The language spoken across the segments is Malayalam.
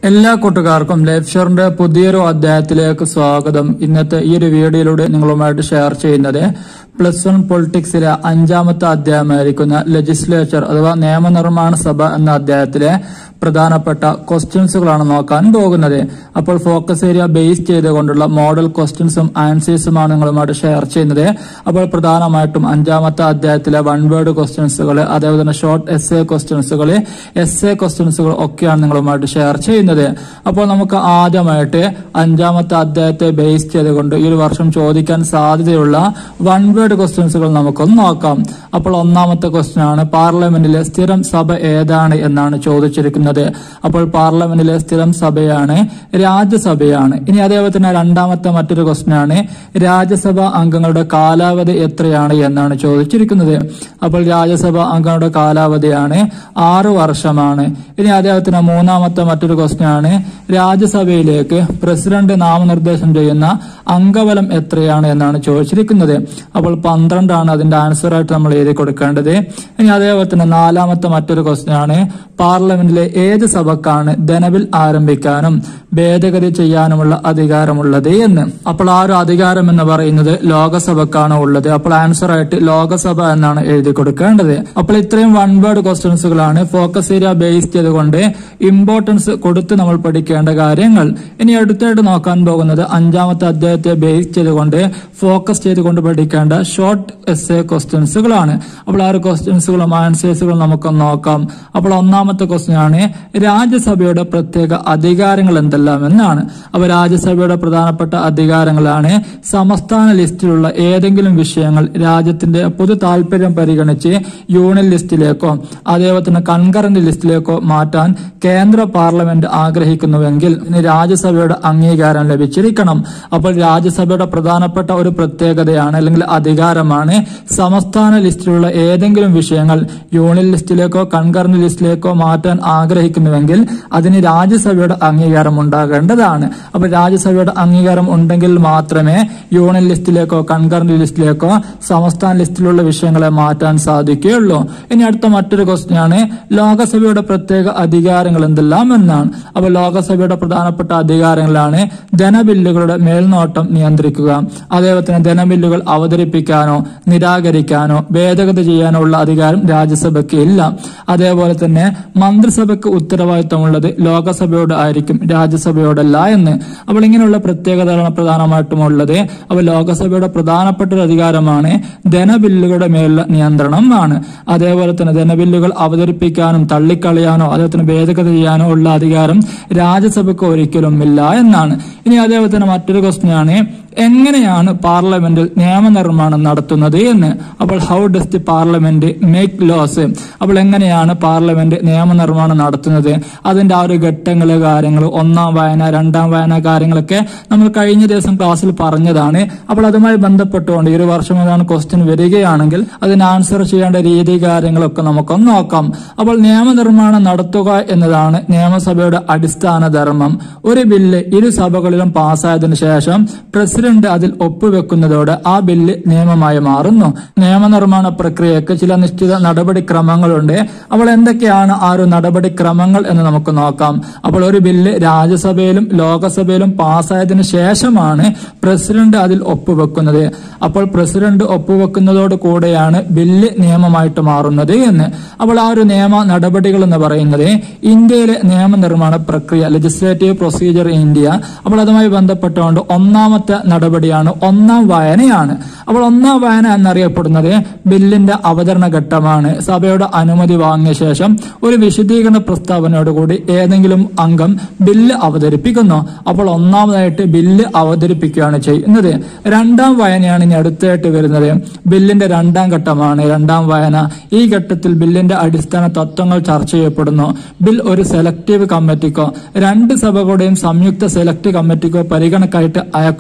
എല്ലാ കൂട്ടുകാർക്കും ലൈഫ് ഷെയറിന്റെ പുതിയൊരു അധ്യായത്തിലേക്ക് സ്വാഗതം ഇന്നത്തെ ഈ ഒരു വീഡിയോയിലൂടെ നിങ്ങളുമായിട്ട് ഷെയർ ചെയ്യുന്നത് പ്ലസ് വൺ പൊളിറ്റിക്സിലെ അഞ്ചാമത്തെ അധ്യായമായിരിക്കുന്ന ലെജിസ്ലേച്ചർ അഥവാ നിയമനിർമ്മാണ സഭ എന്ന അധ്യായത്തിലെ പ്രധാനപ്പെട്ട ക്വസ്റ്റ്യൻസുകളാണ് നോക്കാൻ പോകുന്നത് അപ്പോൾ ഫോക്കസ് ഏരിയ ബേസ് ചെയ്തുകൊണ്ടുള്ള മോഡൽ ക്വസ്റ്റ്യൻസും ആൻസേഴ്സുമാണ് നിങ്ങളുമായിട്ട് ഷെയർ ചെയ്യുന്നത് അപ്പോൾ പ്രധാനമായിട്ടും അഞ്ചാമത്തെ അധ്യായത്തിലെ വൺ വേർഡ് ക്വസ്റ്റ്യൻസുകൾ അതേപോലെ തന്നെ ഷോർട്ട് എസ് എ ക്വസ്റ്റ്യൻസുകൾ എസ് എ ക്വസ്റ്റ്യൻസുകൾ ഒക്കെയാണ് നിങ്ങളുമായിട്ട് ഷെയർ ചെയ്യുന്നത് അപ്പോൾ നമുക്ക് ആദ്യമായിട്ട് അഞ്ചാമത്തെ അധ്യായത്തെ ബേസ് ചെയ്തുകൊണ്ട് ഈ ഒരു വർഷം ചോദിക്കാൻ സാധ്യതയുള്ള വൺ വേർഡ് ക്വസ്റ്റ്യൻസുകൾ നമുക്കൊന്ന് നോക്കാം അപ്പോൾ ഒന്നാമത്തെ ക്വസ്റ്റ്യൻ ആണ് പാർലമെന്റിലെ സ്ഥിരം സഭ ഏതാണ് എന്നാണ് ചോദിച്ചിരിക്കുന്നത് അപ്പോൾ പാർലമെന്റിലെ സ്ഥിരം സഭയാണ് രാജ്യസഭയാണ് ഇനി അതേപോലെ തന്നെ രണ്ടാമത്തെ മറ്റൊരു ക്വസ്റ്റ്യൻ ആണ് രാജ്യസഭ അംഗങ്ങളുടെ കാലാവധി എത്രയാണ് എന്നാണ് ചോദിച്ചിരിക്കുന്നത് അപ്പോൾ രാജ്യസഭ അംഗങ്ങളുടെ കാലാവധിയാണ് ആറു വർഷമാണ് ഇനി അതേപോലെ മൂന്നാമത്തെ മറ്റൊരു ക്വസ്റ്റ്യൻ ആണ് രാജ്യസഭയിലേക്ക് പ്രസിഡന്റ് നാമനിർദ്ദേശം ചെയ്യുന്ന അംഗബലം എത്രയാണ് എന്നാണ് ചോദിച്ചിരിക്കുന്നത് അപ്പോൾ പന്ത്രണ്ടാണ് അതിന്റെ ആൻസർ ആയിട്ട് നമ്മൾ എഴുതി കൊടുക്കേണ്ടത് ഇനി അതേപോലെ തന്നെ നാലാമത്തെ മറ്റൊരു ക്വസ്റ്റ്യൻ ആണ് പാർലമെന്റിലെ ഏത് സഭക്കാണ് ധനബിൽ ആരംഭിക്കാനും ഭേദഗതി ചെയ്യാനുമുള്ള അധികാരമുള്ളത് എന്ന് അപ്പോൾ ആ ഒരു അധികാരം എന്ന് പറയുന്നത് ലോകസഭക്കാണ് ഉള്ളത് അപ്പോൾ ആൻസർ ആയിട്ട് ലോകസഭ എന്നാണ് എഴുതി കൊടുക്കേണ്ടത് അപ്പോൾ ഇത്രയും വൺ വേർഡ് ക്വസ്റ്റ്യൻസുകളാണ് ഫോക്കസ് ഏരിയ ബേസ് ചെയ്തുകൊണ്ട് ഇമ്പോർട്ടൻസ് കൊടുത്ത് നമ്മൾ പഠിക്കേണ്ട കാര്യങ്ങൾ ഇനി അടുത്തായിട്ട് നോക്കാൻ പോകുന്നത് അഞ്ചാമത്തെ അധ്യായത്തെ ബേസ് ചെയ്തുകൊണ്ട് ഫോക്കസ് ചെയ്തുകൊണ്ട് പഠിക്കേണ്ട ഷോർട്ട് എസ് എ ക്വസ്റ്റ്യൻസുകളാണ് അപ്പോൾ ആ ഒരു ക്വസ്റ്റ്യൻസുകളും ആൻസേഴ്സുകളും നമുക്ക് നോക്കാം അപ്പോൾ ഒന്നാമത്തെ ക്വസ്റ്റ്യൻ ആണ് രാജ്യസഭയുടെ പ്രത്യേക അധികാരങ്ങൾ എന്തെല്ലാം എന്നാണ് അപ്പോൾ രാജ്യസഭയുടെ പ്രധാനപ്പെട്ട അധികാരങ്ങളാണ് സംസ്ഥാന ലിസ്റ്റിലുള്ള ഏതെങ്കിലും വിഷയങ്ങൾ രാജ്യത്തിന്റെ പൊതു താല്പര്യം പരിഗണിച്ച് യൂണിയൻ ലിസ്റ്റിലേക്കോ അതേപോലെ തന്നെ കൺകറന്റ് ലിസ്റ്റിലേക്കോ മാറ്റാൻ കേന്ദ്ര പാർലമെന്റ് ആഗ്രഹിക്കുന്നുവെങ്കിൽ ഇനി രാജ്യസഭയുടെ അംഗീകാരം ലഭിച്ചിരിക്കണം അപ്പോൾ രാജ്യസഭയുടെ പ്രധാനപ്പെട്ട ഒരു പ്രത്യേകതയാണ് അല്ലെങ്കിൽ അധികാരമാണ് സംസ്ഥാന ലിസ്റ്റിലുള്ള ഏതെങ്കിലും വിഷയങ്ങൾ യൂണിയൻ ലിസ്റ്റിലേക്കോ കൺകറന്റ് ലിസ്റ്റിലേക്കോ മാറ്റാൻ ആഗ്രഹിക്കുന്നുവെങ്കിൽ അതിന് രാജ്യസഭയുടെ അംഗീകാരം ഉണ്ടാകേണ്ടതാണ് അപ്പോൾ രാജ്യസഭയുടെ അംഗീകാരം ഉണ്ടെങ്കിൽ മാത്രമേ യൂണിയൻ ലിസ്റ്റിലേക്കോ കൺകറന്റ് ലിസ്റ്റിലേക്കോ സംസ്ഥാന ലിസ്റ്റിലുള്ള വിഷയങ്ങളെ മാറ്റാൻ സാധിക്കുകയുള്ളൂ ഇനി അടുത്ത മറ്റൊരു ക്വസ്റ്റ്യൻ ആണ് ലോകസഭയുടെ പ്രത്യേക അധികാരങ്ങൾ എന്തെല്ലാം എന്നാണ് അപ്പോൾ ലോകസഭയുടെ പ്രധാനപ്പെട്ട അധികാരങ്ങളാണ് ധനബില്ലുകളുടെ മേൽനോട്ടം നിയന്ത്രിക്കുക അതേപോലെ തന്നെ ധനബില്ലുകൾ അവതരിപ്പിക്കാനോ നിരാകരിക്കാനോ ഭേദഗതി ചെയ്യാനോ ഉള്ള അധികാരം രാജ്യസഭയ്ക്ക് ഇല്ല അതേപോലെ തന്നെ മന്ത്രിസഭയ്ക്ക് ഉത്തരവാദിത്തമുള്ളത് ലോകസഭയോട് ആയിരിക്കും രാജ്യസഭയോടല്ല എന്ന് അപ്പോൾ ഇങ്ങനെയുള്ള പ്രത്യേകതകളാണ് പ്രധാനമായിട്ടും ഉള്ളത് അപ്പോൾ ലോകസഭയുടെ പ്രധാനപ്പെട്ട ഒരു അധികാരമാണ് ധനബില്ലുകളുടെ മേലുള്ള നിയന്ത്രണം ആണ് അതേപോലെ തന്നെ ധനബില്ലുകൾ അവതരിപ്പിക്കാനും തള്ളിക്കളയാനോ അതേപോലെ തന്നെ ഭേദഗതി ചെയ്യാനോ ഉള്ള അധികാരം രാജ്യസഭയ്ക്ക് ഒരിക്കലും ഇല്ല എന്നാണ് ഇനി അതേപോലെ തന്നെ മറ്റൊരു ക്വസ്റ്റ്യൻ ആണ് എങ്ങനെയാണ് പാർലമെന്റിൽ നിയമനിർമ്മാണം നടത്തുന്നത് എന്ന് അപ്പോൾ how does the parliament make laws അപ്പോൾ എങ്ങനെയാണ് പാർലമെന്റ് നിയമനിർമ്മാണം നടത്തുന്നത് അതിന്റെ ആ ഒരു ഘട്ടങ്ങള് കാര്യങ്ങൾ ഒന്നാം വായന രണ്ടാം വായന കാര്യങ്ങളൊക്കെ നമ്മൾ കഴിഞ്ഞ ദിവസം ക്ലാസ്സിൽ പറഞ്ഞതാണ് അപ്പോൾ അതുമായി ബന്ധപ്പെട്ടുകൊണ്ട് ഈ ഒരു വർഷം ഏതാണ് ക്വസ്റ്റ്യൻ വരികയാണെങ്കിൽ അതിന് ആൻസർ ചെയ്യേണ്ട രീതി കാര്യങ്ങളൊക്കെ നമുക്കൊന്ന് നോക്കാം അപ്പോൾ നിയമനിർമ്മാണം നടത്തുക എന്നതാണ് നിയമസഭയുടെ അടിസ്ഥാന ധർമ്മം ഒരു ബില്ല് ഇരു സഭകളിലും പാസ്സായതിനു ശേഷം പ്രസിഡന്റ് അതിൽ ഒപ്പുവെക്കുന്നതോടെ ആ ബില്ല് നിയമമായി മാറുന്നു നിയമനിർമ്മാണ പ്രക്രിയക്ക് ചില നിശ്ചിത നടപടിക്രമങ്ങളുണ്ട് അപ്പോൾ എന്തൊക്കെയാണ് ആ ഒരു നടപടിക്രമങ്ങൾ എന്ന് നമുക്ക് നോക്കാം അപ്പോൾ ഒരു ബില്ല് രാജ്യസഭയിലും ലോകസഭയിലും പാസ്സായതിനു ശേഷമാണ് പ്രസിഡന്റ് അതിൽ ഒപ്പുവെക്കുന്നത് അപ്പോൾ പ്രസിഡന്റ് ഒപ്പുവെക്കുന്നതോട് കൂടെയാണ് ബില്ല് നിയമമായിട്ട് മാറുന്നത് എന്ന് അപ്പോൾ ആ ഒരു നിയമ നടപടികൾ എന്ന് പറയുന്നത് ഇന്ത്യയിലെ നിയമനിർമ്മാണ പ്രക്രിയ ലെജിസ്ലേറ്റീവ് പ്രൊസീജിയർ ഇന്ത്യ അപ്പോൾ അതുമായി ബന്ധപ്പെട്ടുകൊണ്ട് ഒന്നാമത്തെ നടപടിയാണ് ഒന്നാം വായനയാണ് അപ്പോൾ ഒന്നാം വായന എന്നറിയപ്പെടുന്നത് ബില്ലിന്റെ അവതരണ ഘട്ടമാണ് സഭയുടെ അനുമതി വാങ്ങിയ ശേഷം ഒരു വിശദീകരണ പ്രസ്താവനയോടുകൂടി ഏതെങ്കിലും അംഗം ബില്ല് അവതരിപ്പിക്കുന്നു അപ്പോൾ ഒന്നാമതായിട്ട് ബില്ല് അവതരിപ്പിക്കുകയാണ് ചെയ്യുന്നത് രണ്ടാം വായനയാണ് ഇനി അടുത്തായിട്ട് വരുന്നത് ബില്ലിന്റെ രണ്ടാം ഘട്ടമാണ് രണ്ടാം വായന ഈ ഘട്ടത്തിൽ ബില്ലിന്റെ അടിസ്ഥാന തത്വങ്ങൾ ചർച്ച ചെയ്യപ്പെടുന്നു ബിൽ ഒരു സെലക്ടീവ് കമ്മിറ്റിക്കോ രണ്ട് സഭകളുടെയും സംയുക്ത സെലക്ട് കമ്മിറ്റിക്കോ പരിഗണക്കായിട്ട് അയക്കുന്നതിന്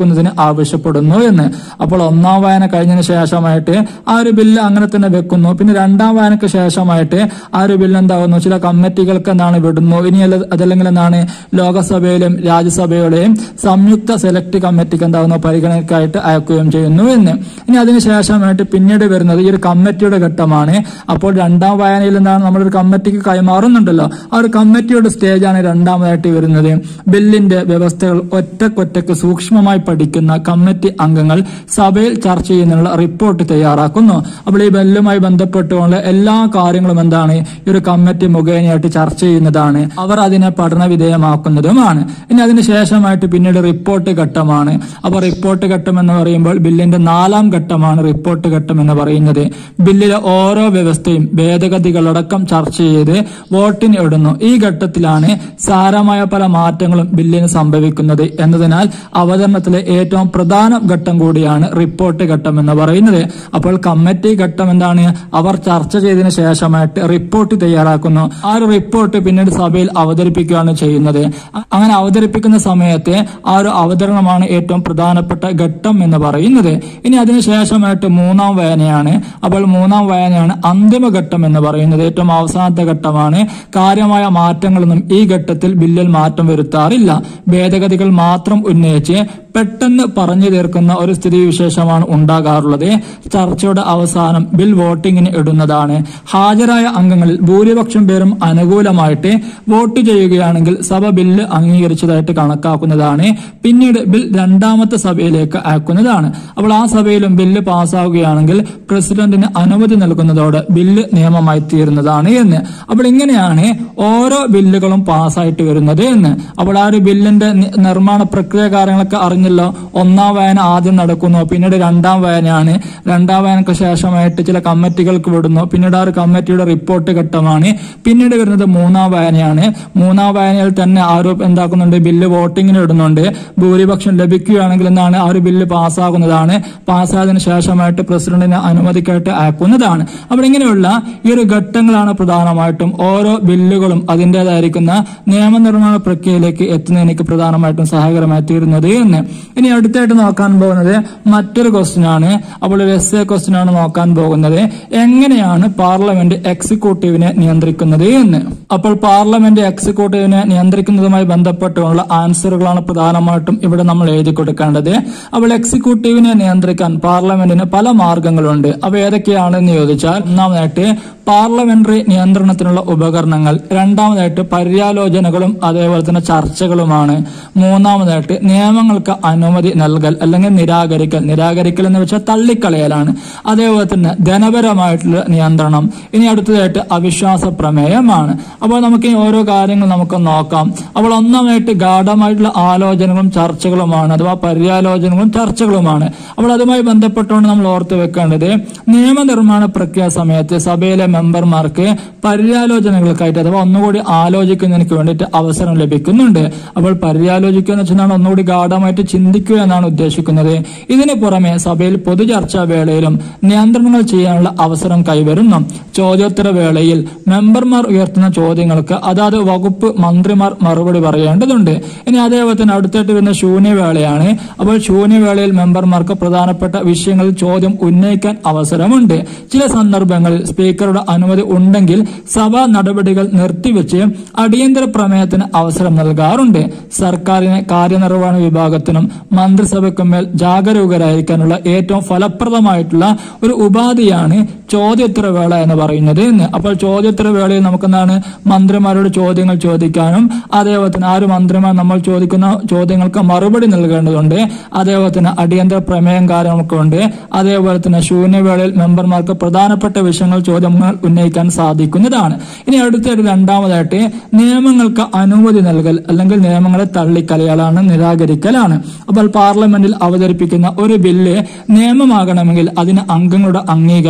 ആവശ്യപ്പെടുന്നു എന്ന് അപ്പോൾ ഒന്നാം വായന കഴിഞ്ഞതിന് ശേഷമായിട്ട് ആ ഒരു ബില്ല് അങ്ങനെ തന്നെ വെക്കുന്നു പിന്നെ രണ്ടാം വായനക്ക് ശേഷമായിട്ട് ആ ഒരു ബില്ല് എന്താകുന്നു ചില കമ്മിറ്റികൾക്ക് എന്താണ് വിടുന്നു ഇനി അല്ല- അതല്ലെങ്കിൽ എന്താണ് ലോകസഭയിലും രാജ്യസഭയുടെയും സംയുക്ത സെലക്ട് കമ്മിറ്റിക്ക് എന്താകുന്നു പരിഗണനയ്ക്കായിട്ട് അയക്കുകയും ചെയ്യുന്നു എന്ന് ഇനി അതിനുശേഷമായിട്ട് പിന്നീട് വരുന്നത് ഈ ഒരു കമ്മിറ്റിയുടെ ഘട്ടമാണ് അപ്പോൾ രണ്ടാം വായനയിൽ എന്താണ് നമ്മളൊരു കമ്മിറ്റിക്ക് കൈമാറുന്നുണ്ടല്ലോ ആ ഒരു കമ്മിറ്റിയുടെ സ്റ്റേജാണ് രണ്ടാമതായിട്ട് വരുന്നത് ബില്ലിന്റെ വ്യവസ്ഥകൾ ഒറ്റക്കൊറ്റക്ക് സൂക്ഷ്മമായി പഠിക്കുന്ന കമ്മിറ്റി അംഗങ്ങൾ സഭയിൽ ചർച്ച ചെയ്യുന്നതിനുള്ള റിപ്പോർട്ട് തയ്യാറാക്കുന്നു അപ്പോൾ ഈ ബില്ലുമായി ബന്ധപ്പെട്ടുകൊണ്ട് എല്ലാ കാര്യങ്ങളും എന്താണ് ഈ ഒരു കമ്മിറ്റി മുഖേനയായിട്ട് ചർച്ച ചെയ്യുന്നതാണ് അവർ അതിനെ പഠന വിധേയമാക്കുന്നതുമാണ് ഇനി അതിന് ശേഷമായിട്ട് പിന്നീട് റിപ്പോർട്ട് ഘട്ടമാണ് അപ്പോൾ റിപ്പോർട്ട് ഘട്ടം എന്ന് പറയുമ്പോൾ ബില്ലിന്റെ നാലാം ഘട്ടമാണ് റിപ്പോർട്ട് ഘട്ടം എന്ന് പറയുന്നത് ബില്ലിലെ ഓരോ വ്യവസ്ഥയും ഭേദഗതികളടക്കം ചർച്ച ചെയ്ത് വോട്ടിന് ഇടുന്നു ഈ ഘട്ടത്തിലാണ് സാരമായ പല മാറ്റങ്ങളും ബില്ലിന് സംഭവിക്കുന്നത് എന്നതിനാൽ അവതരണത്തിലെ ഏറ്റവും പ്രധാന ഘട്ടം കൂടിയാണ് റിപ്പോർട്ട് ഘട്ടം എന്ന് പറയുന്നത് അപ്പോൾ കമ്മിറ്റി ഘട്ടം എന്താണ് അവർ ചർച്ച ചെയ്തതിനു ശേഷമായിട്ട് റിപ്പോർട്ട് തയ്യാറാക്കുന്നു ആ ഒരു റിപ്പോർട്ട് പിന്നീട് സഭയിൽ അവതരിപ്പിക്കുകയാണ് ചെയ്യുന്നത് അ- അങ്ങനെ അവതരിപ്പിക്കുന്ന സമയത്ത് ആ ഒരു അവതരണമാണ് ഏറ്റവും പ്രധാനപ്പെട്ട ഘട്ടം എന്ന് പറയുന്നത് ഇനി അതിനുശേഷമായിട്ട് മൂന്നാം വായനയാണ് അപ്പോൾ മൂന്നാം വായനയാണ് അന്തിമ ഘട്ടം എന്ന് പറയുന്നത് ഏറ്റവും അവസാനത്തെ ഘട്ടമാണ് കാര്യമായ മാറ്റങ്ങളൊന്നും ഈ ഘട്ടത്തിൽ ബില്ലിൽ മാറ്റം വരുത്താറില്ല ഭേദഗതികൾ മാത്രം ഉന്നയിച്ച് പെട്ടെന്ന് പറഞ്ഞു തീർക്കുന്ന ഒരു സ്ഥിതിവിശേഷമാണ് ഉണ്ടാകാറുള്ളത് ചർച്ചയുടെ അവസാനം ബിൽ വോട്ടിങ്ങിന് ഇടുന്നതാണ് ഹാജരായ അംഗങ്ങളിൽ ഭൂരിപക്ഷം പേരും അനുകൂലമായിട്ട് വോട്ട് ചെയ്യുകയാണെങ്കിൽ സഭ ബില്ല് അംഗീകരിച്ചതായിട്ട് കണക്കാക്കുന്നതാണ് പിന്നീട് ബിൽ രണ്ടാമത്തെ സഭയിലേക്ക് അയക്കുന്നതാണ് അപ്പോൾ ആ സഭയിലും ബില്ല് പാസ്സാവുകയാണെങ്കിൽ പ്രസിഡന്റിന് അനുമതി നൽകുന്നതോടെ ബില്ല് നിയമമായി തീരുന്നതാണ് എന്ന് അപ്പോൾ ഇങ്ങനെയാണ് ഓരോ ബില്ലുകളും പാസ്സായിട്ട് വരുന്നത് എന്ന് അപ്പോൾ ആ ഒരു ബില്ലിന്റെ നി- നിർമ്മാണ പ്രക്രിയ കാര്യങ്ങളൊക്കെ അറിഞ്ഞല്ലോ ഒന്നാം വായന ആദ്യം നടക്കുന്നു പിന്നീട് രണ്ടാം വായനയാണ് രണ്ടാം വായനക്ക് ശേഷമായിട്ട് ചില കമ്മിറ്റികൾക്ക് വിടുന്നു പിന്നീട് ആ ഒരു കമ്മിറ്റിയുടെ റിപ്പോർട്ട് ഘട്ടമാണ് പിന്നീട് വരുന്നത് മൂന്നാം വായനയാണ് മൂന്നാം വായനയിൽ തന്നെ ആരോപ എന്താക്കുന്നുണ്ട് ബില്ല് വോട്ടിങ്ങിന് ഇടുന്നുണ്ട് ഭൂരിപക്ഷം ലഭിക്കുകയാണെങ്കിൽ എന്താണ് ആ ഒരു ബില്ല് പാസ്സാകുന്നതാണ് പാസ്സായതിനു ശേഷമായിട്ട് പ്രസിഡന്റിന് അനുമതിക്കായിട്ട് അയക്കുന്നതാണ് അപ്പോൾ ഇങ്ങനെയുള്ള ഈ ഒരു ഘട്ടങ്ങളാണ് പ്രധാനമായിട്ടും ഓരോ ബില്ലുകളും അതിൻ്റെതായിരിക്കുന്ന നിയമനിർമ്മാണ പ്രക്രിയയിലേക്ക് എത്തുന്നതിനേക്ക് പ്രധാനമായിട്ടും സഹായകരമായി തീരുന്നത് എന്ന് ഇനി അടുത്തായിട്ട് നോക്കാൻ പോകുന്നത് മറ്റൊരു ക്വസ്റ്റ്യൻ ആണ് അപ്പോൾ ഒരു എസ് എ ക്വസ്റ്റ്യൻ ആണ് നോക്കാൻ പോകുന്നത് എങ്ങനെയാണ് പാർലമെന്റ് എക്സിക്യൂട്ടീവിനെ നിയന്ത്രിക്കുന്നത് എന്ന് അപ്പോൾ പാർലമെന്റ് എക്സിക്യൂട്ടീവിനെ നിയന്ത്രിക്കുന്നതുമായി ബന്ധപ്പെട്ടുള്ള ആൻസറുകളാണ് പ്രധാനമായിട്ടും ഇവിടെ നമ്മൾ എഴുതി കൊടുക്കേണ്ടത് അപ്പോൾ എക്സിക്യൂട്ടീവിനെ നിയന്ത്രിക്കാൻ പാർലമെന്റിന് പല മാർഗങ്ങളുണ്ട് അവ ഏതൊക്കെയാണെന്ന് ചോദിച്ചാൽ ഒന്നാമതായിട്ട് പാർലമെന്ററി നിയന്ത്രണത്തിനുള്ള ഉപകരണങ്ങൾ രണ്ടാമതായിട്ട് പര്യാലോചനകളും അതേപോലെ തന്നെ ചർച്ചകളുമാണ് മൂന്നാമതായിട്ട് നിയമങ്ങൾക്ക് അനുമതി നൽകൽ അല്ലെങ്കിൽ നിരാകരിക്കൽ നിരാകരിക്കൽ എന്ന് വെച്ചാൽ തള്ളിക്കളയലാണ് അതേപോലെ തന്നെ ധനപരമായിട്ടുള്ള നിയന്ത്രണം ഇനി അടുത്തതായിട്ട് അവിശ്വാസ പ്രമേയമാണ് അപ്പോൾ നമുക്ക് ഈ ഓരോ കാര്യങ്ങൾ നമുക്ക് നോക്കാം അപ്പോൾ ഒന്നാമായിട്ട് ഗാഠമായിട്ടുള്ള ആലോചനകളും ചർച്ചകളുമാണ് അഥവാ പര്യാലോചനകളും ചർച്ചകളുമാണ് അപ്പോൾ അതുമായി ബന്ധപ്പെട്ടുകൊണ്ട് നമ്മൾ ഓർത്ത് വെക്കേണ്ടത് നിയമനിർമ്മാണ പ്രക്രിയ സമയത്ത് സഭയിലെ മെമ്പർമാർക്ക് പര്യാലോചനകൾക്കായിട്ട് അഥവാ ഒന്നുകൂടി ആലോചിക്കുന്നതിന് വേണ്ടിയിട്ട് അവസരം ലഭിക്കുന്നുണ്ട് അപ്പോൾ പര്യാലോചിക്കുക എന്ന് വെച്ചാൽ ഒന്നുകൂടി ഗാഠമായിട്ട് ചിന്തിക്കുക എന്നാണ് ഉദ്ദേശിക്കുന്നത് ഇതിന് പുറമെ സഭയിൽ പൊതുചർച്ചാ വേളയിലും നിയന്ത്രണങ്ങൾ ചെയ്യാനുള്ള അവസരം കൈവരുന്നു ചോദ്യോത്തര വേളയിൽ മെമ്പർമാർ ഉയർത്തുന്ന ചോദ്യങ്ങൾക്ക് അതാത് വകുപ്പ് മന്ത്രിമാർ മറുപടി പറയേണ്ടതുണ്ട് ഇനി അതേപോലെ തന്നെ അടുത്തായിട്ട് വരുന്ന ശൂന്യവേളയാണ് അപ്പോൾ ശൂന്യവേളയിൽ മെമ്പർമാർക്ക് പ്രധാനപ്പെട്ട വിഷയങ്ങളിൽ ചോദ്യം ഉന്നയിക്കാൻ അവസരമുണ്ട് ചില സന്ദർഭങ്ങളിൽ സ്പീക്കറുടെ അനുമതി ഉണ്ടെങ്കിൽ സഭാ നടപടികൾ നിർത്തിവെച്ച് അടിയന്തര പ്രമേയത്തിന് അവസരം നൽകാറുണ്ട് സർക്കാരിനെ കാര്യനിർവഹണ വിഭാഗത്തിനും മന്ത്രിസഭയ്ക്കും മേൽ ജാഗരൂകരായിരിക്കാനുള്ള ഏറ്റവും ഫലപ്രദമായിട്ടുള്ള ഒരു ഉപാധിയാണ് ചോദ്യോത്തര വേള എന്ന് പറയുന്നത് എന്ന് അപ്പോൾ ചോദ്യോത്തര വേളയിൽ നമുക്കെന്താണ് മന്ത്രിമാരോട് ചോദ്യങ്ങൾ ചോദിക്കാനും അതേപോലെ തന്നെ ആ ഒരു മന്ത്രിമാർ നമ്മൾ ചോദിക്കുന്ന ചോദ്യങ്ങൾക്ക് മറുപടി നൽകേണ്ടതുണ്ട് അതേപോലെ തന്നെ അടിയന്തര പ്രമേയം കാര്യങ്ങളൊക്കെ ഉണ്ട് അതേപോലെ തന്നെ ശൂന്യവേളയിൽ മെമ്പർമാർക്ക് പ്രധാനപ്പെട്ട വിഷയങ്ങൾ ചോദ്യങ്ങൾ ഉന്നയിക്കാൻ സാധിക്കുന്നതാണ് ഇനി അടുത്തൊരു രണ്ടാമതായിട്ട് നിയമങ്ങൾക്ക് അനുമതി നൽകൽ അല്ലെങ്കിൽ നിയമങ്ങളെ തള്ളിക്കളയലാണ് നിരാകരിക്കലാണ് അപ്പോൾ പാർലമെന്റിൽ അവതരിപ്പിക്കുന്ന ഒരു ബില്ല് നിയമമാകണമെങ്കിൽ അതിന് അംഗങ്ങളുടെ അംഗീകാരം അല്ലെങ്കിൽ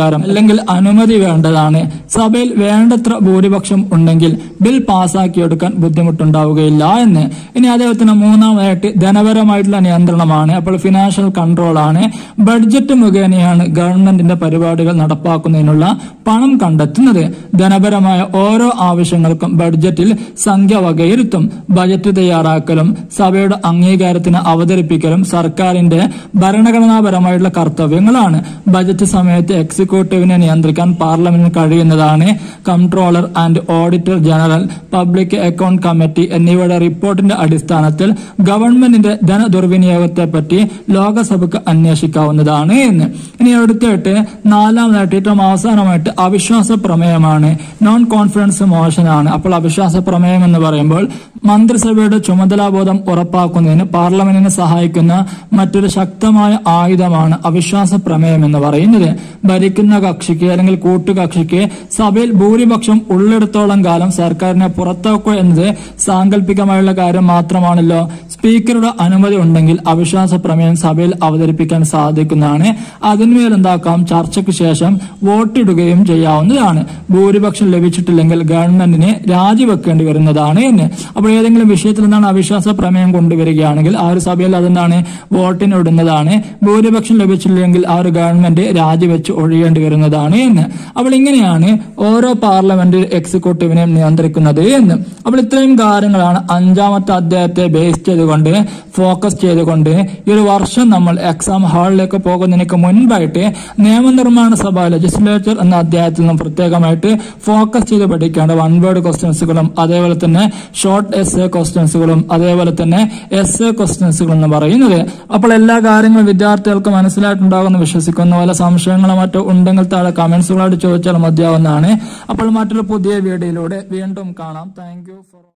അല്ലെങ്കിൽ അനുമതി വേണ്ടതാണ് സഭയിൽ വേണ്ടത്ര ഭൂരിപക്ഷം ഉണ്ടെങ്കിൽ ബിൽ പാസാക്കിയെടുക്കാൻ ബുദ്ധിമുട്ടുണ്ടാവുകയില്ല എന്ന് ഇനി അതേപോലെ മൂന്നാമതായിട്ട് ധനപരമായിട്ടുള്ള നിയന്ത്രണമാണ് അപ്പോൾ ഫിനാൻഷ്യൽ കൺട്രോൾ ആണ് ബഡ്ജറ്റ് മുഖേനയാണ് ഗവൺമെന്റിന്റെ പരിപാടികൾ നടപ്പാക്കുന്നതിനുള്ള പണം കണ്ടെത്തുന്നത് ധനപരമായ ഓരോ ആവശ്യങ്ങൾക്കും ബഡ്ജറ്റിൽ സംഖ്യ വകയിരുത്തും ബജറ്റ് തയ്യാറാക്കലും സഭയുടെ അംഗീകാരത്തിന് അവതരിപ്പിക്കലും സർക്കാരിന്റെ ഭരണഘടനാപരമായിട്ടുള്ള കർത്തവ്യങ്ങളാണ് ബജറ്റ് സമയത്ത് എക്സിക്യൂട്ടീവിനെ നിയന്ത്രിക്കാൻ പാർലമെന്റിന് കഴിയുന്നതാണ് comptroller and auditor general public account committee എന്നിവയുടെ റിപ്പോർട്ടിന്റെ അടിസ്ഥാനത്തിൽ ഗവൺമെന്റിന്റെ ധനദുർവിനിയോഗത്തെ പറ്റി ലോകസഭയ്ക്ക് അന്വേഷിക്കാവുന്നതാണ് എന്ന് ഇനി അടുത്തായിട്ട് നാലാമതായിട്ട് ഏറ്റവും അവസാനമായിട്ട് അവിശ്വാസ പ്രമേയമാണ് നോൺ കോൺഫിഡൻസ് മോഷനാണ് അപ്പോൾ അവിശ്വാസ പ്രമേയം എന്ന് പറയുമ്പോൾ മന്ത്രിസഭയുടെ ചുമതലാബോധം ഉറപ്പാക്കുന്നതിന് പാർലമെന്റിനെ സഹായിക്കുന്ന മറ്റൊരു ശക്തമായ ആയുധമാണ് അവിശ്വാസ പ്രമേയം എന്ന് പറയുന്നത് ഭരിക്കുന്ന കക്ഷിക്ക് അല്ലെങ്കിൽ കൂട്ടുകക്ഷിക്ക് സഭയിൽ ഭൂരിപക്ഷം ഉള്ളിടത്തോളം കാലം സർക്കാരിനെ പുറത്താക്കുക എന്നത് സാങ്കല്പികമായുള്ള കാര്യം മാത്രമാണല്ലോ സ്പീക്കറുടെ അനുമതി ഉണ്ടെങ്കിൽ അവിശ്വാസ പ്രമേയം സഭയിൽ അവതരിപ്പിക്കാൻ സാധിക്കുന്നതാണ് അതിന്മേൽ എന്താക്കാം ചർച്ചയ്ക്ക് ശേഷം വോട്ടിടുകയും ചെയ്യാവുന്നതാണ് ഭൂരിപക്ഷം ലഭിച്ചിട്ടില്ലെങ്കിൽ ഗവൺമെന്റിനെ രാജിവെക്കേണ്ടി വരുന്നതാണ് എന്ന് അപ്പോൾ ഏതെങ്കിലും വിഷയത്തിൽ എന്താണ് അവിശ്വാസ പ്രമേയം കൊണ്ടുവരികയാണെങ്കിൽ ആ ഒരു സഭയിൽ അതെന്താണ് വോട്ടിന് ഇടുന്നതാണ് ഭൂരിപക്ഷം ലഭിച്ചില്ലെങ്കിൽ ആ ഒരു ഗവൺമെന്റ് രാജിവെച്ച് ഒഴിയേണ്ടി വരുന്നതാണ് എന്ന് അപ്പോൾ ഇങ്ങനെയാണ് ഓരോ പാർലമെന്റ് എക്സിക്യൂട്ടീവിനെയും നിയന്ത്രിക്കുന്നത് എന്ന് അപ്പോൾ ഇത്രയും കാര്യങ്ങളാണ് അഞ്ചാമത്തെ അധ്യായത്തെ ബേസ് ചെയ്തുകൊണ്ട് ഫോക്കസ് ചെയ്തുകൊണ്ട് ഈ ഒരു വർഷം നമ്മൾ എക്സാം ഹാളിലേക്ക് പോകുന്നതിനൊക്കെ മുൻപായിട്ട് നിയമനിർമ്മാണ സഭ ലെജിസ്ലേച്ചർ എന്ന അധ്യായത്തിൽ നിന്നും പ്രത്യേകമായിട്ട് ഫോക്കസ് ചെയ്ത് പഠിക്കേണ്ട വൺ വേർഡ് ക്വസ്റ്റ്യൻസുകളും അതേപോലെ തന്നെ ഷോർട്ട് എസ് എ ക്വസ്റ്റ്യൻസുകളും അതേപോലെ തന്നെ എസ് എ ക്വസ്റ്റ്യൻസുകളും എന്ന് പറയുന്നത് അപ്പോൾ എല്ലാ കാര്യങ്ങളും വിദ്യാർത്ഥികൾക്ക് മനസ്സിലായിട്ടുണ്ടാകുമെന്ന് വിശ്വസിക്കുന്ന വല്ല സംശയങ്ങളോ മറ്റോ ഉണ്ടെങ്കിൽ താഴെ കമന്റ്സുകളായിട്ട് ചോദിച്ചാൽ മതിയാവുന്നതാണ് അപ്പോൾ മറ്റൊരു പുതിയ വീഡിയോയിലൂടെ വീണ്ടും കാണാം താങ്ക് യു ഫോർ